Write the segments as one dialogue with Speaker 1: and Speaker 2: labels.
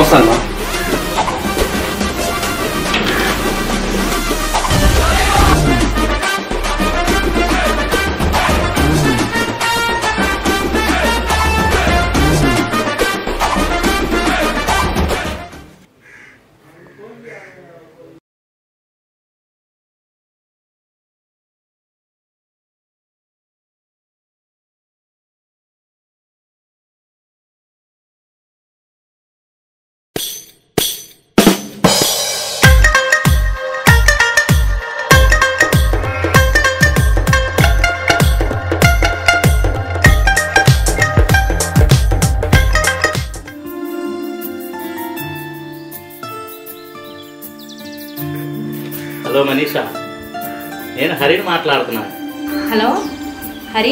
Speaker 1: వస్తాను హలో మనీషా నేను హరిని మాట్లాడుతున్నాను
Speaker 2: హలో హరి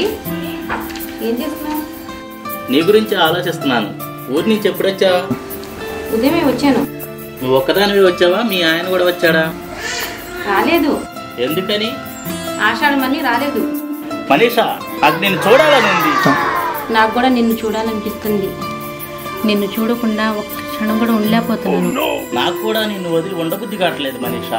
Speaker 2: ఏం చేస్తున్నావు
Speaker 1: నీ గురించి ఆలోచిస్తున్నాను ఊరి నుంచి ఎప్పుడొచ్చావా
Speaker 2: ఉదయమే వచ్చాను
Speaker 1: నువ్వు ఒక్కదానివి వచ్చావా మీ ఆయన కూడా వచ్చాడా
Speaker 2: రాలేదు
Speaker 1: ఎందుకని
Speaker 2: ఆషాఢం మళ్ళీ రాలేదు
Speaker 1: మనీషా అది నేను చూడాలని ఉంది
Speaker 2: నాకు కూడా నిన్ను చూడాలనిపిస్తుంది నిన్ను చూడకుండా ఒక్క క్షణం కూడా ఉండలేకపోతున్నాను
Speaker 1: నాకు కూడా నిన్ను వదిలి ఉండబుద్ధి కావట్లేదు మనీషా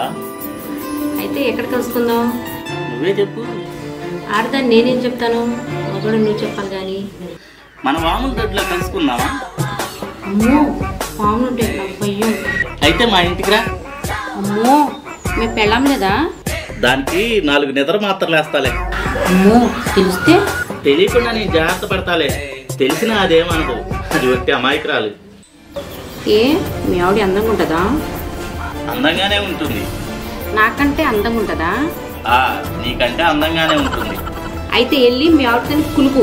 Speaker 2: అయితే ఎక్కడ కలుసుకుందాం
Speaker 1: నువ్వే చెప్పు
Speaker 2: ఆడదాన్ని నేనేం చెప్తాను మగడు నువ్వు చెప్పాలి కానీ
Speaker 1: మన వాముల దొడ్లో కలుసుకుందామా
Speaker 2: అమ్మో పాములు ఉంటాయి నాకు భయం
Speaker 1: అయితే మా ఇంటికి రా
Speaker 2: అమ్మో మేము పెళ్ళాం లేదా
Speaker 1: దానికి నాలుగు నిద్ర మాత్రలు వేస్తాలే
Speaker 2: అమ్మో తెలిస్తే
Speaker 1: తెలియకుండా నేను జాగ్రత్త పడతాలే తెలిసినా అదేమనదు అది వచ్చే అమాయకురాలు
Speaker 2: ఏ మీ ఆవిడ అందంగా ఉంటుందా
Speaker 1: అందంగానే ఉంటుంది
Speaker 2: నాకంటే అందంగా ఉంటుందా
Speaker 1: ఆ నీకంటే అందంగానే ఉంటుంది
Speaker 2: అయితే వెళ్ళి మీ ఆవిడతో కులుపు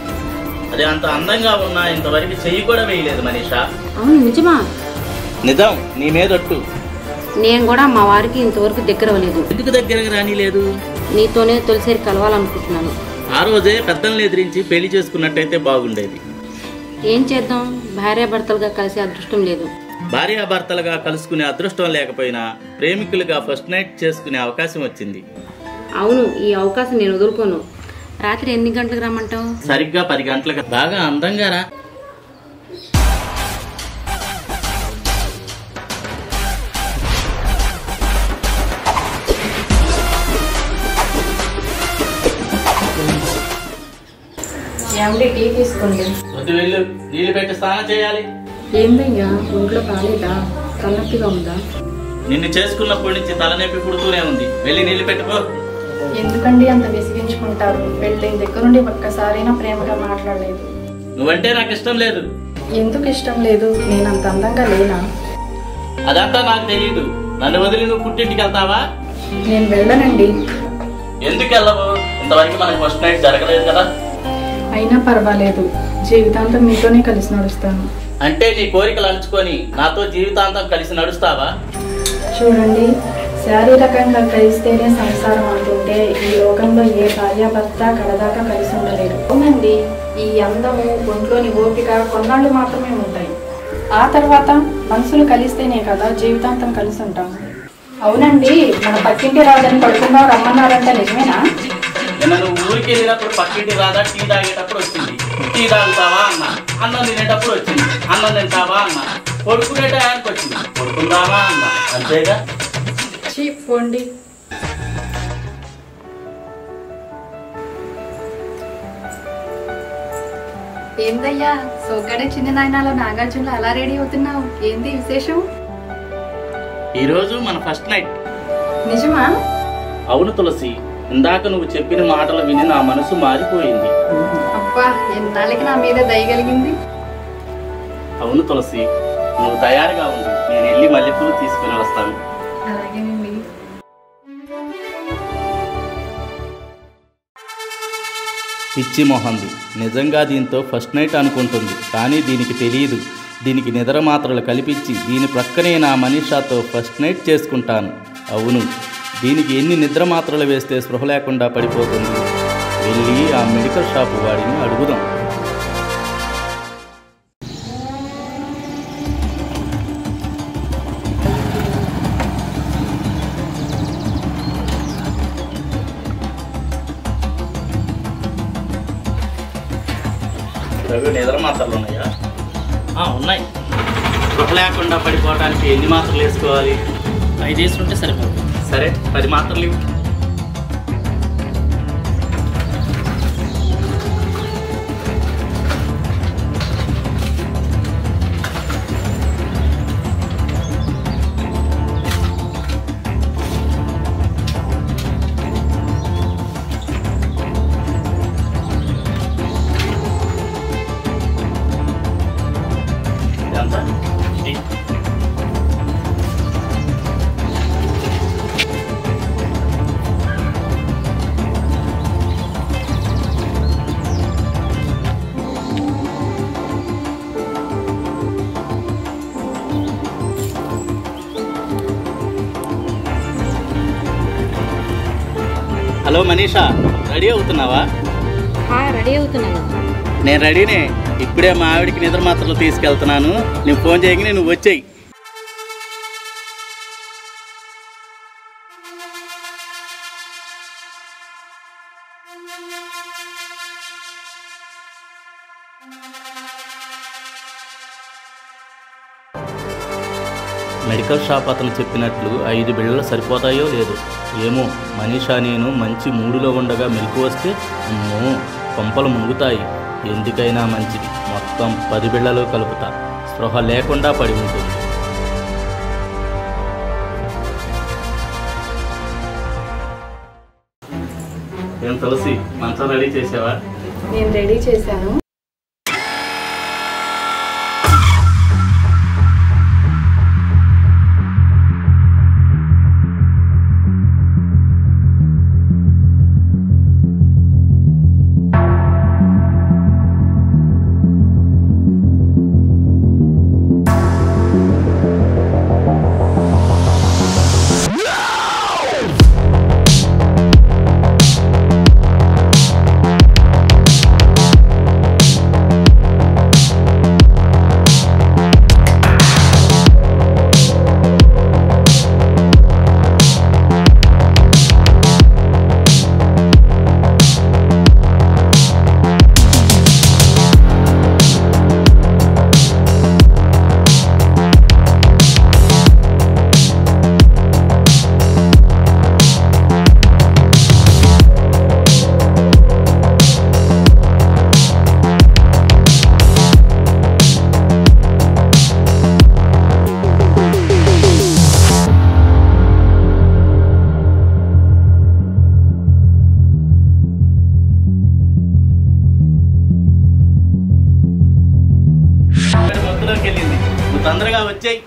Speaker 1: అది అంత అందంగా ఉన్నా ఇంతవరకు చెయ్యి కూడా వేయలేదు మనీషా
Speaker 2: అవును నిజమా
Speaker 1: నిజం నీ మీదొట్టు
Speaker 2: నేను కూడా మా వారికి ఇంతవరకు దగ్గర అవ్వలేదు
Speaker 1: ఎందుకు దగ్గరకు రానిలేదు
Speaker 2: నీతోనే తొలిసారి కలవాలనుకుంటున్నాను
Speaker 1: ఆ రోజే పెద్దల్ని ఎదిరించి పెళ్లి చేసుకున్నట్టయితే బాగుండేది
Speaker 2: ఏం చేద్దాం భార్యాభర్తలుగా కలిసే అదృష్టం లేదు
Speaker 1: భార్యాభర్తలుగా కలుసుకునే అదృష్టం లేకపోయినా ప్రేమికులుగా ఫస్ట్ నైట్ చేసుకునే అవకాశం వచ్చింది
Speaker 2: అవును ఈ అవకాశం నేను వదులుకోను రాత్రి ఎన్ని గంటలకు రమ్మంటావు
Speaker 1: సరిగ్గా పది గంటలకు బాగా అందంగా రా
Speaker 3: ఏమండి టీ తీసుకోండి
Speaker 1: వద్దు వెళ్ళు నీళ్ళు పెట్టి స్నానం చేయాలి
Speaker 3: ఏందయ్యా ఒంట్లో కాలేదా తలనొప్పిగా ఉందా
Speaker 1: నిన్ను చేసుకున్నప్పటి నుంచి తలనొప్పి పుడుతూనే ఉంది వెళ్ళి నీళ్ళు పెట్టుకో
Speaker 3: ఎందుకండి అంత విసిగించుకుంటారు పెళ్ళైన దగ్గర నుండి ఒక్కసారైనా ప్రేమగా మాట్లాడలేదు
Speaker 1: నువ్వంటే నాకు ఇష్టం లేదు
Speaker 3: ఎందుకు ఇష్టం లేదు నేను అంత అందంగా లేనా
Speaker 1: అదంతా నాకు తెలియదు నన్ను వదిలి నువ్వు పుట్టింటికి వెళ్తావా
Speaker 3: నేను వెళ్ళనండి
Speaker 1: ఎందుకు వెళ్ళవు ఇంతవరకు మనకి ఫస్ట్ నైట్ జరగలేదు కదా
Speaker 3: అయినా పర్వాలేదు జీవితాంతం మీతోనే కలిసి నడుస్తాను
Speaker 1: అంటే నీ కోరికలు అంచుకొని నాతో జీవితాంతం కలిసి నడుస్తావా
Speaker 3: చూడండి శారీరకంగా కలిస్తేనే సంసారం అంటుంటే ఈ లోకంలో ఏ భార్యాభర్త కడదాకా కలిసి ఉండలేరు అవునండి ఈ అందము ఒంట్లోని ఓపిక కొన్నాళ్ళు మాత్రమే ఉంటాయి ఆ తర్వాత మనసులు కలిస్తేనే కదా జీవితాంతం కలిసి ఉంటాం అవునండి మన పక్కింటి రాదని పడుకుందాం రమ్మన్నారంట నిజమేనా
Speaker 1: నిన్న నువ్వు ఊరికి వెళ్ళినప్పుడు పక్కింటి రాదా టీ తాగేటప్పుడు వచ్చింది టీ తాగుతావా అన్న అన్నం తినేటప్పుడు వచ్చింది అన్నం తింటావా అన్న పడుకునే టయానికి వచ్చింది పడుకుందావా అన్న అంతేగా
Speaker 3: చీ పోండి ఏందయ్యా సోగ్గాడే చిన్న నాయనాలో నాగార్జునలో అలా రెడీ అవుతున్నావు ఏంది విశేషం
Speaker 1: ఈరోజు మన ఫస్ట్ నైట్
Speaker 3: నిజమా
Speaker 1: అవును తులసి ఇందాక నువ్వు చెప్పిన మాటలు విని నా మనసు మారిపోయింది
Speaker 3: అబ్బా ఎన్నాళ్ళకి నా మీద దయగలిగింది
Speaker 1: అవును తులసి నువ్వు తయారుగా ఉండు నేను వెళ్ళి మల్లెపూలు తీసుకుని వస్తాను
Speaker 3: అలాగేనండి
Speaker 1: పిచ్చి మొహంది నిజంగా దీంతో ఫస్ట్ నైట్ అనుకుంటుంది కానీ దీనికి తెలియదు దీనికి నిద్ర మాత్రలు కల్పించి దీని ప్రక్కనే నా మనీషాతో ఫస్ట్ నైట్ చేసుకుంటాను అవును దీనికి ఎన్ని నిద్ర మాత్రలు వేస్తే స్పృహ లేకుండా పడిపోతుంది వెళ్ళి ఆ మెడికల్ షాపు వాడిని అడుగుదాం రవి నిద్ర మాత్రలు ఉన్నాయా ఆ, ఉన్నాయి స్పృహ లేకుండా పడిపోవడానికి ఎన్ని మాత్రలు వేసుకోవాలి
Speaker 4: ఐదు వేసుకుంటే సరిపోతుంది
Speaker 1: సరే పది మాత్రలు ఇవ్వు. ఎంత?
Speaker 4: ఇది.
Speaker 1: హలో మనీషా రెడీ అవుతున్నావా
Speaker 2: రెడీ అవుతున్నాను
Speaker 1: నేను రెడీనే ఇప్పుడే మా ఆవిడికి నిద్ర మాత్రలు తీసుకెళ్తున్నాను నేను ఫోన్ చేయగానే నువ్వు వచ్చేయి మెడికల్ షాప్ అతను చెప్పినట్లు ఐదు బిళ్ళలు సరిపోతాయో లేదో ఏమో మనీషా నేను మంచి మూడులో ఉండగా మెలకు వస్తే అమ్మో కొంపలు మునుగుతాయి ఎందుకైనా మంచిది మొత్తం పది బిళ్ళలు కలుపుతా స్పృహ లేకుండా పడి ఉంటుంది ఏం తులసి మంచం రెడీ చేసావా
Speaker 3: నేను రెడీ చేశాను
Speaker 1: మొత్తంలోకి వెళ్ళింది నువ్వు తొందరగా వచ్చేయి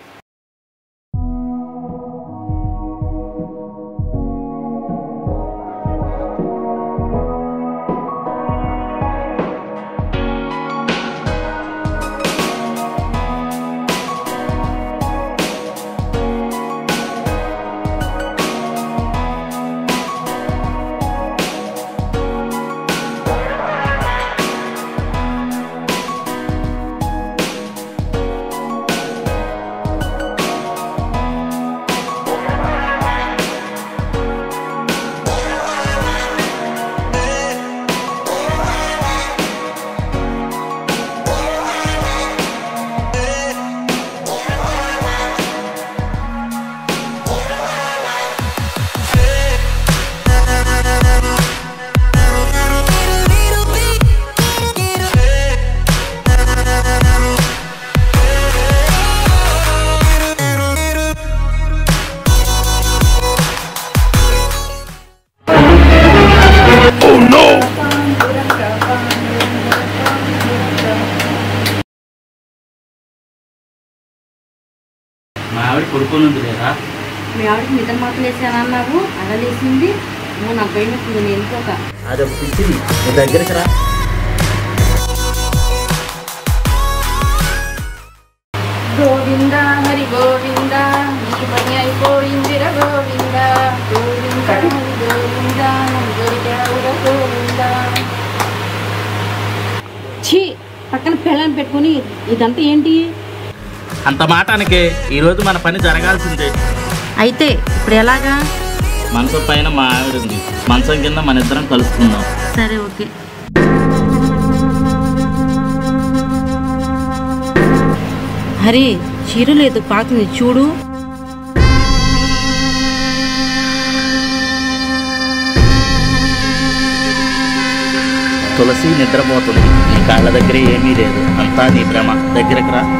Speaker 1: మా ఆవిడ కొడుకుని ఉంది లేదా
Speaker 2: మీ ఆవిడకి నిద్ర మాత్రం వేసానన్నావు అలలేసింది నువ్వు నా భయం ఇప్పుడు నేను వెళ్ళిపోక
Speaker 1: అది ఒక పిచ్చిది నీ దగ్గరికి రా
Speaker 3: గోవింద హరి గోవింద ఈ పని అయిపోయిందిర గోవింద గోవింద హరి గోవింద నన్ను దొరికావుర గోవింద
Speaker 2: ఛీ పక్కన పెళ్ళని పెట్టుకుని ఇదంతా ఏంటి
Speaker 1: అంత మాటానికే ఈరోజు మన పని జరగాల్సిందే
Speaker 2: అయితే ఇప్పుడు ఎలాగా
Speaker 1: మంచం పైన మా ఆవిడ ఉంది మంచం కింద మన ఇద్దరం కలుసుకుందాం
Speaker 2: సరే ఓకే హరి చీర లేదు పాకింది చూడు
Speaker 1: తులసి నిద్రపోతుంది నీ కాళ్ళ దగ్గర ఏమీ లేదు అంతా నీ భ్రమ దగ్గరకు రా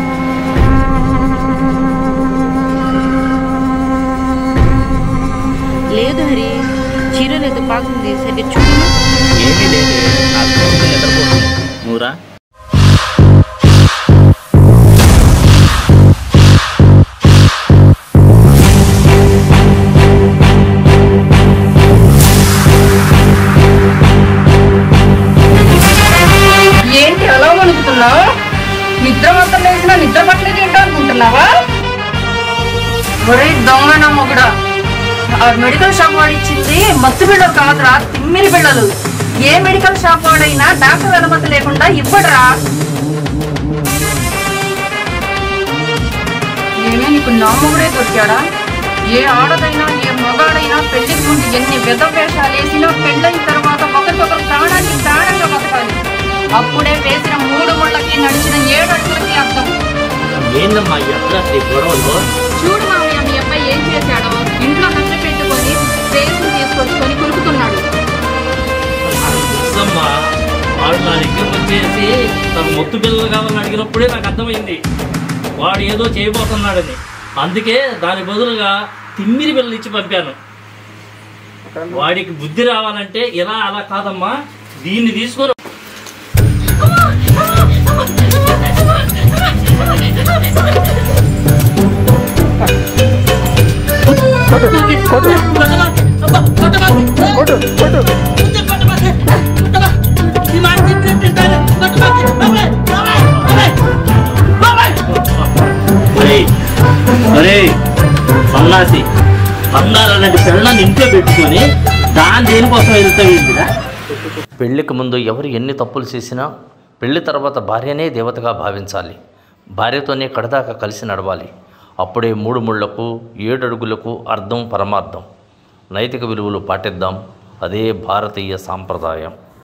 Speaker 2: లేదు హరి చీర లేదు పాకింది సరే చూడు
Speaker 1: ఏమీ లేదు నా తులసి నిద్రపోతుంది నువ్వురా
Speaker 3: ఏంటి అలా వణుకుతున్నావు నిద్ర మాత్రం లేచినా నిద్ర పట్టలేదు ఏంటో అనుకుంటున్నావా ఒరే దొంగ నా మొగుడా ఆ మెడికల్ షాప్ వాడు ఇచ్చింది మత్తు బిళ్ళలు కాదురా తిమ్మిరి బిళ్ళలు ఏ మెడికల్ షాప్ వాడైనా డాక్టర్ అనుమతి లేకుండా ఇవ్వడరా ఏమే నీకు నా మొగుడే దొరికాడా ఏ ఆడదైనా ఏ మగాడైనా పెళ్లికి ముందు ఎన్ని విధ వేషాలు వేసినా పెళ్ళైన తర్వాత ఒకరికొకరు ప్రాణానికి ప్రాణంగా బతకాలి అప్పుడే వేసిన మూడు ముళ్ళకి నడిచిన ఏడు అడుగులకి అర్థం
Speaker 4: ఏందమ్మా ఈ అర్ధరాత్రి గొడవలు
Speaker 3: చూడు మామయ్య మీ అబ్బాయి ఏం చేశాడో ఇంట్లో కట్ట పెట్టుకొని రేసులు తీసుకొచ్చుకొని కురుకుతున్నాడు
Speaker 4: అమ్మా వాడు నా దగ్గర వచ్చేసి నాకు మొత్తు పిల్లలు కావాలని అడిగినప్పుడే నాకు అర్థమైంది వాడు ఏదో చేయబోతున్నాడని అందుకే దాని బదులుగా తిమ్మిరి పిల్లలు ఇచ్చి పంపాను వాడికి బుద్ధి రావాలంటే ఇలా అలా కాదమ్మా దీన్ని తీసుకొని ఒరేయ్, ఒరేయ్, సన్నాసి బంగారం లాంటి పిల్లల్ని ఇంట్లో పెట్టుకొని దాని దేనికోసం వెళ్తావు
Speaker 5: పెళ్లికి ముందు ఎవరు ఎన్ని తప్పులు చేసినా పెళ్లి తర్వాత భార్యనే దేవతగా భావించాలి భార్యతోనే కడదాకా కలిసి నడవాలి అప్పుడే మూడు ముళ్లకు ఏడడుగులకు అర్థం పరమార్థం నైతిక విలువలు పాటిద్దాం అదే భారతీయ సాంప్రదాయం